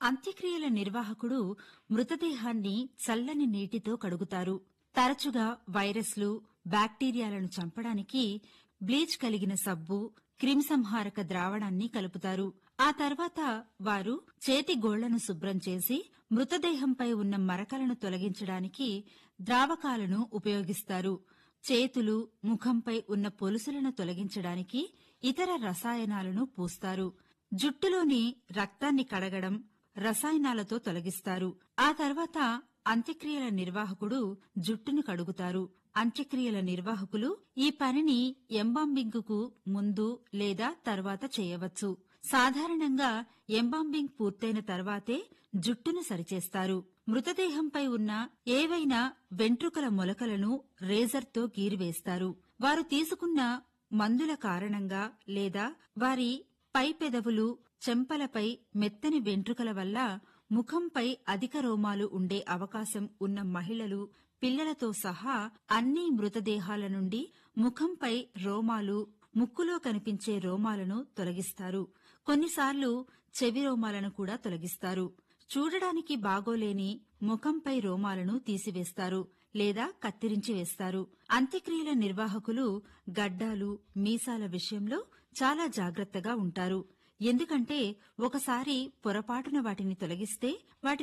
అంత్యక్రియల నిర్వాహకుడు మృతదేహాన్ని చల్లని నీటితో కడుగుతారు తరచుగా వైరస్లు బ్యాక్టీరియాలను చంపడానికి బ్లీచ్ కలిగిన సబ్బు క్రిమిసంహారక ద్రావణాన్ని కలుపుతారు ఆ తర్వాత వారు చేతి గోళ్లను శుభ్రం చేసి మృతదేహంపై ఉన్న మరకలను తొలగించడానికి ద్రావకాలను ఉపయోగిస్తారు చేతులు ముఖంపై ఉన్న పొలుసులను తొలగించడానికి ఇతర రసాయనాలను పూస్తారు జుట్టులోని రక్తాన్ని కడగడం రసాయనాలతో తొలగిస్తారు ఆ తర్వాత అంత్యక్రియల నిర్వాహకుడు జుట్టును కడుగుతారు అంత్యక్రియల నిర్వాహకులు ఈ పనిని ఎంబాంబింగ్కు ముందు లేదా తర్వాత చేయవచ్చు సాధారణంగా ఎంబాంబింగ్ పూర్తయిన తర్వాతే జుట్టును సరిచేస్తారు మృతదేహంపై ఉన్న ఏవైనా వెంట్రుకల మొలకలను రేజర్తో గీరివేస్తారు వారు తీసుకున్న మందుల కారణంగా లేదా వారి పై పెదవులు చెంపలపై మెత్తని వెంట్రుకల వల్ల ముఖంపై అధిక రోమాలు ఉండే అవకాశం ఉన్న మహిళలు పిల్లలతో సహా అన్ని మృతదేహాల నుండి ముఖంపై రోమాలు ముక్కులో కనిపించే రోమాలను తొలగిస్తారు కొన్నిసార్లు చెవి రోమాలను కూడా తొలగిస్తారు చూడడానికి బాగోలేని ముఖంపై రోమాలను తీసివేస్తారు లేదా కత్తిరించి వేస్తారు అంత్యక్రియల నిర్వాహకులు గడ్డాలు మీసాల విషయంలో చాలా జాగ్రత్తగా ఉంటారు ఎందుకంటే ఒకసారి పొరపాటున వాటిని తొలగిస్తే వాటి